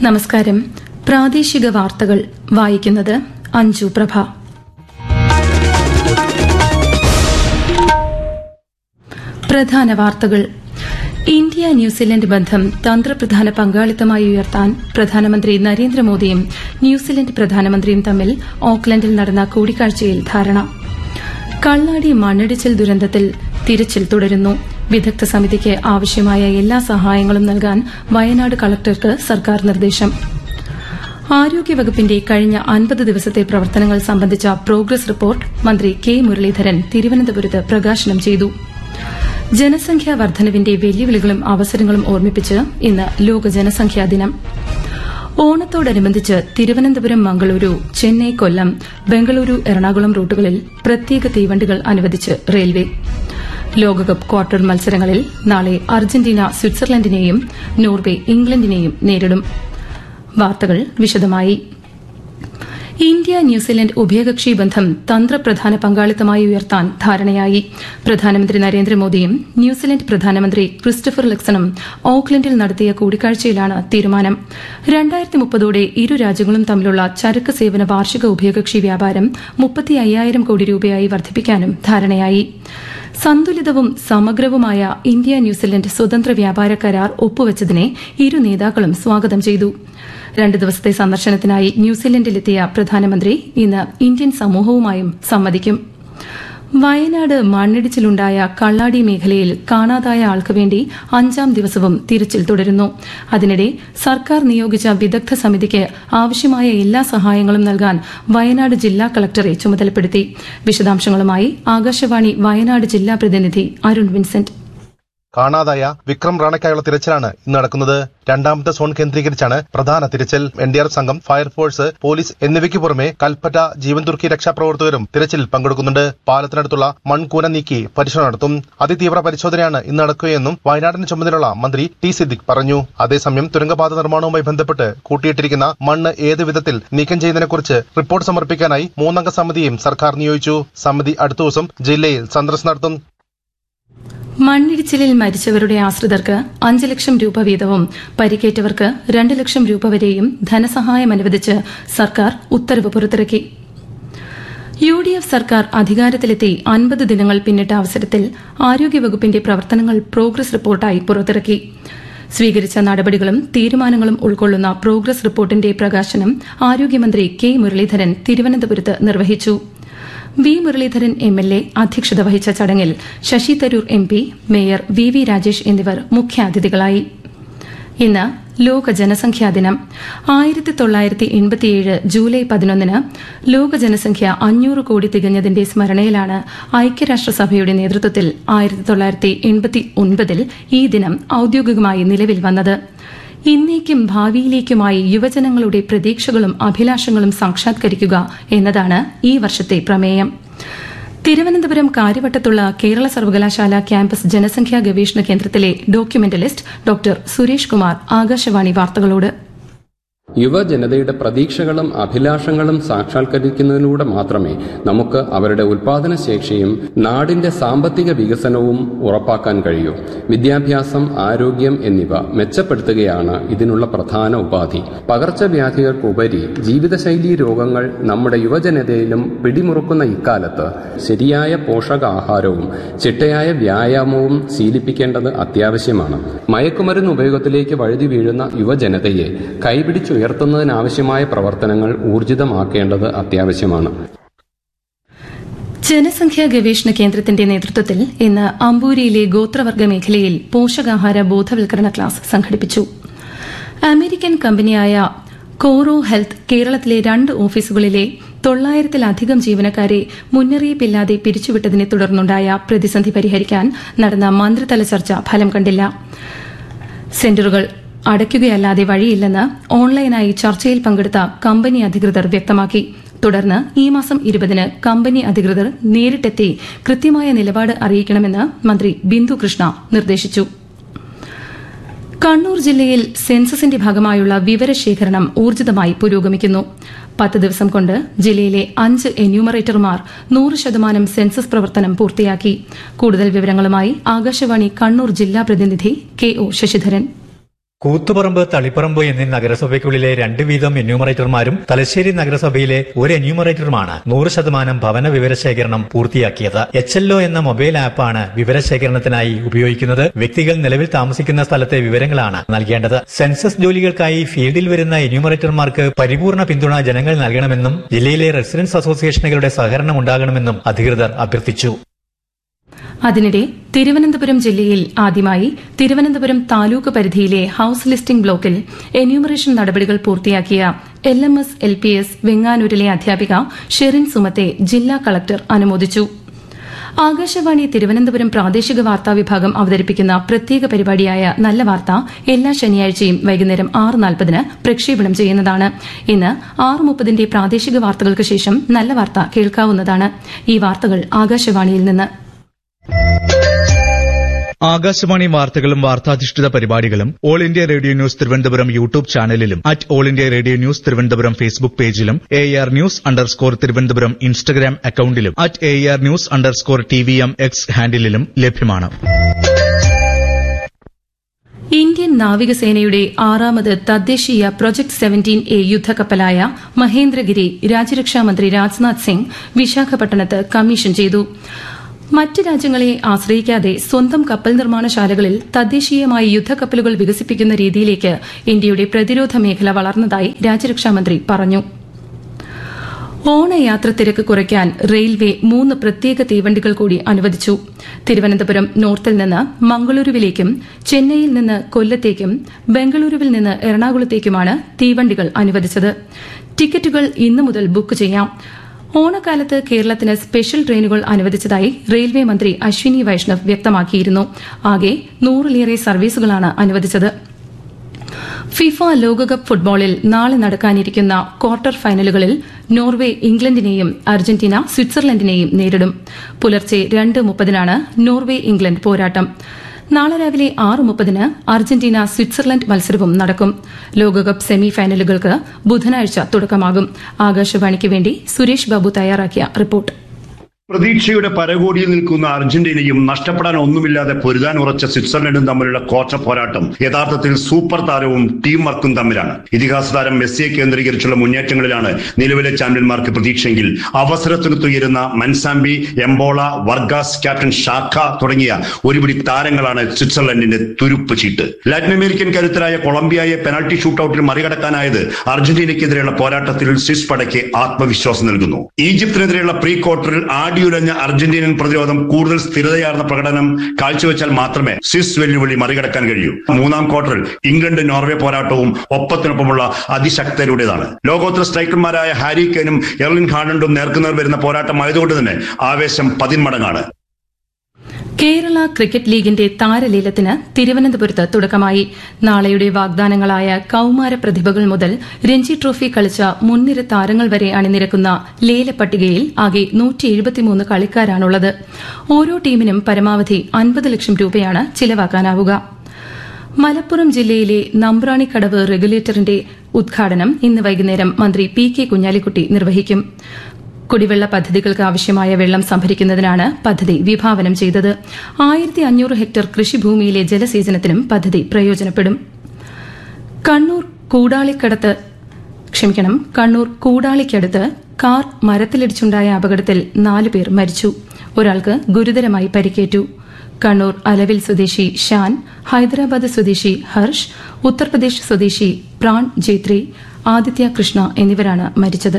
നമസ്കാരം പ്രാദേശിക വാർത്തകൾ വായിക്കുന്നത് അഞ്ജു പ്രഭ പ്രധാന വാർത്തകൾ ഇന്ത്യ ന്യൂസിലൻഡ് ബന്ധം തന്ത്രപ്രധാന പങ്കാളിത്തമായി ഉയർത്താൻ പ്രധാനമന്ത്രി നരേന്ദ്രമോദിയും ന്യൂസിലൻഡ് പ്രധാനമന്ത്രിയും തമ്മിൽ ഓക്ലൻഡിൽ നടന്ന കൂടിക്കാഴ്ചയിൽ ധാരണ കള്ളാടി മണ്ണിടിച്ചിൽ ദുരന്തത്തിൽ തിരച്ചിൽ തുടരുന്നു വിദഗ്ധ സമിതിക്ക് ആവശ്യമായ എല്ലാ സഹായങ്ങളും നൽകാൻ വയനാട് കളക്ടർക്ക് സർക്കാർ നിർദ്ദേശം ആരോഗ്യവകുപ്പിന്റെ കഴിഞ്ഞ അൻപത് ദിവസത്തെ പ്രവർത്തനങ്ങൾ സംബന്ധിച്ച പ്രോഗ്രസ് റിപ്പോർട്ട് മന്ത്രി കെ മുരളീധരൻ തിരുവനന്തപുരത്ത് പ്രകാശനം ചെയ്തു ജനസംഖ്യാ വർധനവിന്റെ വെല്ലുവിളികളും അവസരങ്ങളും ഓർമ്മിപ്പിച്ച് ഇന്ന് ലോക ജനസംഖ്യാ ദിനം ഓണത്തോടനുബന്ധിച്ച് തിരുവനന്തപുരം മംഗളൂരു ചെന്നൈ കൊല്ലം ബംഗളൂരു എറണാകുളം റൂട്ടുകളിൽ പ്രത്യേക തീവണ്ടികൾ അനുവദിച്ച് റെയിൽവേ ലോകകപ്പ് ക്വാർട്ടർ മത്സരങ്ങളിൽ നാളെ അർജന്റീന സ്വിറ്റ്സർലൻഡിനെയും നോർവെ ഇംഗ്ലണ്ടിനെയും നേരിടും വാർത്തകൾ വിശദമായി ഇന്ത്യ ന്യൂസിലൻഡ് ഉഭയകക്ഷി ബന്ധം തന്ത്രപ്രധാന പങ്കാളിത്തമായി ഉയർത്താൻ ധാരണയായി പ്രധാനമന്ത്രി നരേന്ദ്രമോദിയും ന്യൂസിലൻഡ് പ്രധാനമന്ത്രി ക്രിസ്റ്റഫർ ലെക്സണും ഓക്ലൻഡിൽ നടത്തിയ കൂടിക്കാഴ്ചയിലാണ് തീരുമാനം രണ്ടായിരത്തി മുപ്പതോടെ ഇരു രാജ്യങ്ങളും തമ്മിലുള്ള ചരക്ക് സേവന വാർഷിക ഉഭയകക്ഷി വ്യാപാരം മുപ്പത്തി അയ്യായിരം കോടി രൂപയായി വർദ്ധിപ്പിക്കാനും ധാരണയായി സന്തുലിതവും സമഗ്രവുമായ ഇന്ത്യ ന്യൂസിലൻഡ് സ്വതന്ത്ര വ്യാപാര കരാർ ഒപ്പുവച്ചതിനെ ഇരു നേതാക്കളും സ്വാഗതം ചെയ്തു രണ്ട് ദിവസത്തെ സന്ദർശനത്തിനായി ന്യൂസിലൻഡിലെത്തിയ പ്രധാനമന്ത്രി ഇന്ന് ഇന്ത്യൻ സമൂഹവുമായും സംവദിക്കും വയനാട് മണ്ണിടിച്ചിലുണ്ടായ കള്ളാടി മേഖലയിൽ കാണാതായ ആൾക്കുവേണ്ടി അഞ്ചാം ദിവസവും തിരച്ചിൽ തുടരുന്നു അതിനിടെ സർക്കാർ നിയോഗിച്ച വിദഗ്ധ സമിതിക്ക് ആവശ്യമായ എല്ലാ സഹായങ്ങളും നൽകാൻ വയനാട് ജില്ലാ കളക്ടറെ ചുമതലപ്പെടുത്തി വിശദാംശങ്ങളുമായി ആകാശവാണി വയനാട് ജില്ലാ പ്രതിനിധി അരുൺ വിൻസെന്റ് കാണാതായ വിക്രം റാണയ്ക്കായുള്ള തിരച്ചിലാണ് ഇന്ന് നടക്കുന്നത് രണ്ടാമത്തെ സോൺ കേന്ദ്രീകരിച്ചാണ് പ്രധാന തിരച്ചിൽ എൻ ഡി ആർ എഫ് സംഘം ഫയർഫോഴ്സ് പോലീസ് എന്നിവയ്ക്ക് പുറമെ കൽപ്പറ്റ ജീവൻ തുർക്കി രക്ഷാപ്രവർത്തകരും തിരച്ചിലിൽ പങ്കെടുക്കുന്നുണ്ട് പാലത്തിനടുത്തുള്ള മൺകൂന നീക്കി പരിശോധന നടത്തും അതിതീവ്ര പരിശോധനയാണ് ഇന്ന് നടക്കുകയെന്നും വയനാടിന് ചുമതലയുള്ള മന്ത്രി ടി സിദ്ദിഖ് പറഞ്ഞു അതേസമയം തുരങ്കപാത നിർമ്മാണവുമായി ബന്ധപ്പെട്ട് കൂട്ടിയിട്ടിരിക്കുന്ന മണ്ണ് ഏത് വിധത്തിൽ നീക്കം ചെയ്യുന്നതിനെക്കുറിച്ച് റിപ്പോർട്ട് സമർപ്പിക്കാനായി മൂന്നംഗ സമിതിയും സർക്കാർ നിയോഗിച്ചു സമിതി അടുത്ത ദിവസം ജില്ലയിൽ സന്ദർശനം നടത്തും മണ്ണിടിച്ചിലിൽ മരിച്ചവരുടെ ആശ്രിതർക്ക് അഞ്ച് ലക്ഷം രൂപ വീതവും പരിക്കേറ്റവർക്ക് രണ്ട് ലക്ഷം രൂപ വരെയും ധനസഹായം അനുവദിച്ച് സർക്കാർ ഉത്തരവ് പുറത്തിറക്കി യു ഡി എഫ് സർക്കാർ അധികാരത്തിലെത്തി അൻപത് ദിനങ്ങൾ പിന്നിട്ട അവസരത്തിൽ ആരോഗ്യവകുപ്പിന്റെ പ്രവർത്തനങ്ങൾ പ്രോഗ്രസ് റിപ്പോർട്ടായി പുറത്തിറക്കി സ്വീകരിച്ച നടപടികളും തീരുമാനങ്ങളും ഉൾക്കൊള്ളുന്ന പ്രോഗ്രസ് റിപ്പോർട്ടിന്റെ പ്രകാശനം ആരോഗ്യമന്ത്രി കെ മുരളീധരൻ തിരുവനന്തപുരത്ത് നിർവഹിച്ചു V Muraleedharan M L A അധ്യക്ഷത വഹിച്ച ചടങ്ങിൽ Sasi Tharoor M P mayor V V Rajesh എന്നിവർ മുഖ്യാതിഥികളായി ഇന്ന് ലോക ജനസംഖ്യാ ദിനം ആയിരത്തി തൊള്ളായിരത്തി എൺപത്തിയേഴ് ജൂലൈ പതിനൊന്നിന് ലോക ജനസംഖ്യ അഞ്ഞൂറ് കോടി തികഞ്ഞതിന്റെ സ്മരണയിലാണ് ഐക്യരാഷ്ട്രസഭയുടെ നേതൃത്വത്തിൽ ആയിരത്തി തൊള്ളായിരത്തി എൺപത്തി ഒൻപതിൽ ഈ ദിനം ഔദ്യോഗികമായി നിലവിൽ വന്നത് ഇന്നേക്കും ഭാവിയിലേക്കുമായി യുവജനങ്ങളുടെ പ്രതീക്ഷകളും അഭിലാഷങ്ങളും സാക്ഷാത്കരിക്കുക എന്നതാണ് ഈ വർഷത്തെ പ്രമേയം തിരുവനന്തപുരം കാര്യവട്ടത്തുള്ള കേരള സർവകലാശാല ക്യാമ്പസ് ജനസംഖ്യാ ഗവേഷണ കേന്ദ്രത്തിലെ ഡോക്യുമെന്റലിസ്റ്റ് ഡോക്ടർ സുരേഷ് കുമാർ ആകാശവാണി വാർത്തകളോട് യുവജനതയുടെ പ്രതീക്ഷകളും അഭിലാഷങ്ങളും സാക്ഷാത്കരിക്കുന്നതിലൂടെ മാത്രമേ നമുക്ക് അവരുടെ ഉൽപാദനശേഷിയും നാടിന്റെ സാമ്പത്തിക വികസനവും ഉറപ്പാക്കാൻ കഴിയൂ വിദ്യാഭ്യാസം ആരോഗ്യം എന്നിവ മെച്ചപ്പെടുത്തുകയാണ് ഇതിനുള്ള പ്രധാന ഉപാധി പകർച്ചവ്യാധികൾക്കുപരി ജീവിതശൈലീ രോഗങ്ങൾ നമ്മുടെ യുവജനതയിലും പിടിമുറുക്കുന്ന ഇക്കാലത്ത് ശരിയായ പോഷകാഹാരവും ചിട്ടയായ വ്യായാമവും ശീലിപ്പിക്കേണ്ടത് അത്യാവശ്യമാണ് മയക്കുമരുന്ന് ഉപയോഗത്തിലേക്ക് വഴുതി വീഴുന്ന യുവജനതയെ കൈപിടിച്ചു ഉയർത്തുന്നതിനാവശ്യമായ പ്രവർത്തനങ്ങൾ ഊർജിതമാക്കേണ്ടത് അത്യാവശ്യമാണ് ജനസംഖ്യാ ഗവേഷണ കേന്ദ്രത്തിന്റെ നേതൃത്വത്തിൽ ഇന്ന് അമ്പൂരിയിലെ ഗോത്രവർഗ മേഖലയിൽ പോഷകാഹാര ബോധവൽക്കരണ ക്ലാസ് സംഘടിപ്പിച്ചു അമേരിക്കൻ കമ്പനിയായ കോറോ ഹെൽത്ത് കേരളത്തിലെ രണ്ട് ഓഫീസുകളിലെ തൊള്ളായിരത്തിലധികം ജീവനക്കാരെ മുന്നറിയിപ്പില്ലാതെ പിരിച്ചുവിട്ടതിനെ തുടർന്നുണ്ടായ പ്രതിസന്ധി പരിഹരിക്കാൻ നടന്ന മന്ത്രിതല ചർച്ച ഫലം കണ്ടില്ല സെന്ററുകൾ അടയ്ക്കുകയല്ലാതെ വഴിയില്ലെന്ന് ഓൺലൈനായി ചർച്ചയിൽ പങ്കെടുത്ത കമ്പനി അധികൃതർ വ്യക്തമാക്കി തുടർന്ന് ഈ മാസം ഇരുപതിന് കമ്പനി അധികൃതർ നേരിട്ടെത്തി കൃത്യമായ നിലപാട് അറിയിക്കണമെന്ന് മന്ത്രി ബിന്ദു കൃഷ്ണ നിർദ്ദേശിച്ചു കണ്ണൂർ ജില്ലയിൽ സെൻസസിന്റെ ഭാഗമായുള്ള വിവരശേഖരണം ഊർജിതമായി പുരോഗമിക്കുന്നു പത്ത് ദിവസം കൊണ്ട് ജില്ലയിലെ അഞ്ച് എന്യൂമറേറ്റർമാർ നൂറ് ശതമാനം സെൻസസ് പ്രവർത്തനം പൂർത്തിയാക്കി കൂടുതൽ വിവരങ്ങളുമായി ആകാശവാണി കണ്ണൂർ ജില്ലാ പ്രതിനിധി കെ ഒ ശശിധരൻ കൂത്തുപറമ്പ് തളിപ്പറമ്പ് എന്നീ നഗരസഭയ്ക്കുള്ളിലെ രണ്ട് വീതം എന്യൂമറേറ്റർമാരും തലശ്ശേരി നഗരസഭയിലെ ഒരു എന്യൂമറേറ്ററുമാണ് നൂറ് ശതമാനം ഭവന വിവരശേഖരണം പൂർത്തിയാക്കിയത് എച്ച് എൽ എന്ന മൊബൈൽ ആപ്പാണ് വിവരശേഖരണത്തിനായി ഉപയോഗിക്കുന്നത് വ്യക്തികൾ നിലവിൽ താമസിക്കുന്ന സ്ഥലത്തെ വിവരങ്ങളാണ് നൽകേണ്ടത് സെൻസസ് ജോലികൾക്കായി ഫീൽഡിൽ വരുന്ന എന്യൂമറേറ്റർമാർക്ക് പരിപൂർണ പിന്തുണ ജനങ്ങൾ നൽകണമെന്നും ജില്ലയിലെ റെസിഡൻസ് അസോസിയേഷനുകളുടെ സഹകരണം ഉണ്ടാകണമെന്നും അധികൃതർ അഭ്യർത്ഥിച്ചു അതിനിടെ തിരുവനന്തപുരം ജില്ലയിൽ ആദ്യമായി തിരുവനന്തപുരം താലൂക്ക് പരിധിയിലെ ഹൌസ് ലിസ്റ്റിംഗ് ബ്ലോക്കിൽ എന്യൂമറേഷൻ നടപടികൾ പൂർത്തിയാക്കിയ L M S L P S വെങ്ങാനൂരിലെ അധ്യാപിക ഷെറിൻ സുമത്തെ ജില്ലാ കളക്ടർ അനുമോദിച്ചു ആകാശവാണി തിരുവനന്തപുരം പ്രാദേശിക വാർത്താ വിഭാഗം അവതരിപ്പിക്കുന്ന പ്രത്യേക പരിപാടിയായ നല്ല വാർത്ത എല്ലാ ശനിയാഴ്ചയും വൈകുന്നേരം ആറ് നാൽപ്പതിന് പ്രക്ഷേപണം ചെയ്യുന്നതാണ് ഇന്ന് ആറ് മുപ്പതിന്റെ പ്രാദേശിക വാർത്തകൾക്ക് ശേഷം നല്ല വാർത്ത കേൾക്കാവുന്നതാണ് ഈ വാർത്തകൾ ആകാശവാണിയിൽ നിന്ന് ആകാശവാണി വാർത്തകളും വാർത്താധിഷ്ഠിത പരിപാടികളും All India Radio news Thiruvananthapuram YouTube ചാനലിലും at All India Radio news Thiruvananthapuram Facebook പേജിലും A R news underscore Thiruvananthapuram Instagram അക്കൌണ്ടിലും at A R news underscore T V M X ഹാൻഡിലും ലഭ്യമാണ് ഇന്ത്യൻ നാവികസേനയുടെ ആറാമത് തദ്ദേശീയ പ്രൊജക്ട് സെവന്റീൻ എ യുദ്ധക്കപ്പലായ മഹേന്ദ്രഗിരി രാജ്യരക്ഷാമന്ത്രി രാജ്നാഥ് സിംഗ് വിശാഖപട്ടണത്ത് കമ്മീഷൻ ചെയ്തു മറ്റ് രാജ്യങ്ങളെ ആശ്രയിക്കാതെ സ്വന്തം കപ്പൽ നിർമ്മാണശാലകളിൽ തദ്ദേശീയമായി യുദ്ധക്കപ്പലുകൾ വികസിപ്പിക്കുന്ന രീതിയിലേക്ക് ഇന്ത്യയുടെ പ്രതിരോധ മേഖല വളർന്നതായി രാജ്യരക്ഷാമന്ത്രി പറഞ്ഞു ഓണയാത്ര തിരക്ക് കുറയ്ക്കാൻ റെയിൽവേ മൂന്ന് പ്രത്യേക തീവണ്ടികൾ കൂടി അനുവദിച്ചു തിരുവനന്തപുരം നോർത്തിൽ നിന്ന് മംഗളൂരുവിലേക്കും ചെന്നൈയിൽ നിന്ന് കൊല്ലത്തേക്കും ബംഗളൂരുവിൽ നിന്ന് എറണാകുളത്തേക്കുമാണ് തീവണ്ടികൾ അനുവദിച്ചത് ടിക്കറ്റുകൾ ഇന്നു മുതൽ ബുക്ക് ചെയ്യാം ഓണക്കാലത്ത് കേരളത്തിന് സ്പെഷ്യൽ ട്രെയിനുകൾ അനുവദിച്ചതായി റെയിൽവേ മന്ത്രി അശ്വിനി വൈഷ്ണവ് വ്യക്തമാക്കിയിരുന്നു ആകെ നൂറിലേറെ സർവീസുകളാണ് അനുവദിച്ചത് ഫിഫ ലോകകപ്പ് ഫുട്ബോളിൽ നാളെ നടക്കാനിരിക്കുന്ന ക്വാർട്ടർ ഫൈനലുകളിൽ നോർവേ ഇംഗ്ലണ്ടിനെയും അർജന്റീന സ്വിറ്റ്സർലൻഡിനെയും നേരിടും പുലർച്ചെ രണ്ട് മുപ്പതിനാണ് നോർവേ ഇംഗ്ലണ്ട് പോരാട്ടം നാളെ രാവിലെ ആറ് മുപ്പതിന് അർജന്റീന സ്വിറ്റ്സർലൻഡ് മത്സരവും നടക്കും ലോകകപ്പ് സെമി ഫൈനലുകൾക്ക് ബുധനാഴ്ച തുടക്കമാകും ആകാശവാണിക്ക് വേണ്ടി സുരേഷ് ബാബു തയ്യാറാക്കിയ റിപ്പോർട്ട് പ്രതീക്ഷയുടെ പരകോടിയിൽ നിൽക്കുന്ന അർജന്റീനയും നഷ്ടപ്പെടാൻ ഒന്നുമില്ലാതെ പൊരുതാൻ ഉറച്ച സ്വിറ്റ്സർലൻഡും തമ്മിലുള്ള ക്വാർട്ടർ പോരാട്ടം യഥാർത്ഥത്തിൽ സൂപ്പർ താരവും ടീം വർക്കും തമ്മിലാണ് ഇതിഹാസ താരം മെസ്സിയെ കേന്ദ്രീകരിച്ചുള്ള മുന്നേറ്റങ്ങളിലാണ് നിലവിലെ ചാമ്പ്യന്മാർക്ക് പ്രതീക്ഷയെങ്കിൽ അവസരത്തിനൊത്തുയരുന്ന മൻസാംബി എംബോള വർഗാസ് ക്യാപ്റ്റൻ ഷാഖ തുടങ്ങിയ ഒരുപിടി താരങ്ങളാണ് സ്വിറ്റ്സർലൻഡിന്റെ തുരുപ്പ് ചീട്ട് ലാറ്റിൻ അമേരിക്കൻ കരുത്തരായ കൊളംബിയയെ പെനൽറ്റി ഷൂട്ടൌട്ടിൽ മറികടക്കാനായത് അർജന്റീനയ്ക്കെതിരെയുള്ള പോരാട്ടത്തിൽ സ്വിസ് പടയ്ക്ക് ആത്മവിശ്വാസം നൽകുന്നു ഈജിപ്തിനെതിരെയുള്ള പ്രീ ക്വാർട്ടറിൽ ആടിയുലഞ്ഞ അർജന്റീനൻ പ്രതിരോധം കൂടുതൽ സ്ഥിരതയാർന്ന പ്രകടനം കാഴ്ചവെച്ചാൽ മാത്രമേ സ്വിസ് വെല്ലുവിളി മറികടക്കാൻ കഴിയൂ മൂന്നാം ക്വാർട്ടറിൽ ഇംഗ്ലണ്ട് നോർവേ പോരാട്ടവും ഒപ്പത്തിനൊപ്പമുള്ള അതിശക്തരുടേതാണ് ലോകോത്തര സ്ട്രൈക്കർമാരായ ഹാരി കെനും എർലിൻ ഹാഡണ്ടും നേർക്കുനേർ വരുന്ന പോരാട്ടമായതുകൊണ്ട് തന്നെ ആവേശം പതിന്മടങ്ങാണ് കേരള ക്രിക്കറ്റ് ലീഗിന്റെ താരലേലത്തിന് തിരുവനന്തപുരത്ത് തുടക്കമായി നാളെയുടെ വാഗ്ദാനങ്ങളായ കൌമാര പ്രതിഭകൾ മുതൽ രഞ്ജി ട്രോഫി കളിച്ച മുൻനിര താരങ്ങൾ വരെ അണിനിരക്കുന്ന ലേലപ്പട്ടികയിൽ ആകെ കളിക്കാരാണുള്ളത് ഓരോ ടീമിനും പരമാവധി അൻപത് ലക്ഷം രൂപയാണ് ചിലവാക്കാനാവുക മലപ്പുറം ജില്ലയിലെ നമ്പ്രാണിക്കടവ് റെഗുലേറ്ററിന്റെ ഉദ്ഘാടനം ഇന്ന് വൈകുന്നേരം മന്ത്രി പി കെ കുഞ്ഞാലിക്കുട്ടി നിർവഹിക്കും കുടിവെള്ള പദ്ധതികൾക്ക് ആവശ്യമായ വെള്ളം സംഭരിക്കുന്നതിനാണ് പദ്ധതി വിഭാവനം ചെയ്തത് ആയിരത്തി അഞ്ഞൂറ് ഹെക്ടർ കൃഷിഭൂമിയിലെ ജലസേചനത്തിനും പദ്ധതി പ്രയോജനപ്പെടും കണ്ണൂർ കൂടാളിക്കടത്ത് ക്ഷമിക്കണം കണ്ണൂർ കൂടാളിക്കടുത്ത് കാർ മരത്തിലിടിച്ചുണ്ടായ അപകടത്തിൽ നാലുപേർ മരിച്ചു ഒരാൾക്ക് ഗുരുതരമായി പരിക്കേറ്റു കണ്ണൂർ അലവിൽ സ്വദേശി ഷാൻ ഹൈദരാബാദ് സ്വദേശി ഹർഷ് ഉത്തർപ്രദേശ് സ്വദേശി പ്രാൺ ജേത്രി ആദിത്യ കൃഷ്ണ എന്നിവരാണ് മരിച്ചത്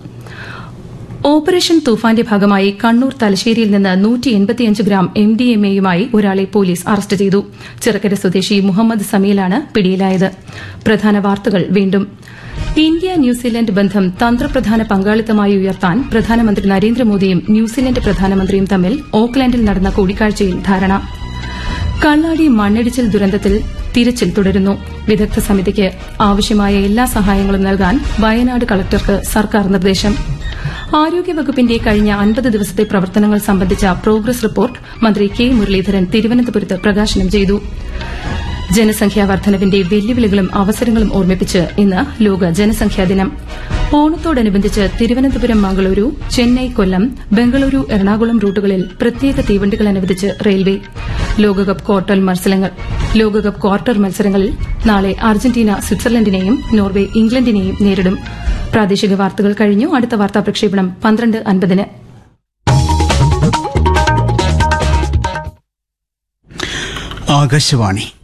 ഓപ്പറേഷൻ തൂഫാന്റെ ഭാഗമായി കണ്ണൂർ തലശ്ശേരിയിൽ നിന്ന് നൂറ്റി എൺപത്തിയഞ്ച് ഗ്രാം എം ഡി എം എയുമായി ഒരാളെ പോലീസ് അറസ്റ്റ് ചെയ്തു ചിറക്കര സ്വദേശി മുഹമ്മദ് സമീലാണ് പിടിയിലായത് പ്രധാന വാർത്തകൾ വീണ്ടും ഇന്ത്യ ന്യൂസിലൻഡ് ബന്ധം തന്ത്രപ്രധാന പങ്കാളിത്തമായി ഉയർത്താൻ പ്രധാനമന്ത്രി നരേന്ദ്രമോദിയും ന്യൂസിലൻഡ് പ്രധാനമന്ത്രിയും തമ്മിൽ ഓക്ലാൻഡിൽ നടന്ന കൂടിക്കാഴ്ചയിൽ ധാരണ കള്ളാടി മണ്ണിടിച്ചിൽ ദുരന്തത്തിൽ തിരച്ചിൽ തുടരുന്നു വിദഗ്ധ സമിതിക്ക് ആവശ്യമായ എല്ലാ സഹായങ്ങളും നൽകാൻ വയനാട് കളക്ടർക്ക് സർക്കാർ നിർദ്ദേശം ആരോഗ്യവകുപ്പിന്റെ കഴിഞ്ഞ അൻപത് ദിവസത്തെ പ്രവർത്തനങ്ങൾ സംബന്ധിച്ച പ്രോഗ്രസ് റിപ്പോർട്ട് മന്ത്രി കെ മുരളീധരൻ തിരുവനന്തപുരത്ത് പ്രകാശനം ചെയ്തു ജനസംഖ്യാ വർധനവിന്റെ വെല്ലുവിളികളും അവസരങ്ങളും ഓർമ്മിപ്പിച്ച് ഇന്ന് ലോക ജനസംഖ്യാ ദിനം ഓണത്തോടനുബന്ധിച്ച് തിരുവനന്തപുരം മംഗളൂരു ചെന്നൈ കൊല്ലം ബംഗളൂരു എറണാകുളം റൂട്ടുകളിൽ പ്രത്യേക തീവണ്ടികൾ അനുവദിച്ച് റെയിൽവേ ലോകകപ്പ് ക്വാർട്ടർ മത്സരങ്ങൾ ലോകകപ്പ് ക്വാർട്ടർ മത്സരങ്ങളിൽ നാളെ അർജന്റീന സ്വിറ്റ്സർലൻഡിനെയും നോർവെ ഇംഗ്ലണ്ടിനെയും നേരിടും പ്രാദേശിക വാർത്തകൾ കഴിഞ്ഞു അടുത്ത വാർത്താ പ്രക്ഷേപണം പന്ത്രണ്ട് അൻപതിന് ആകാശവാണി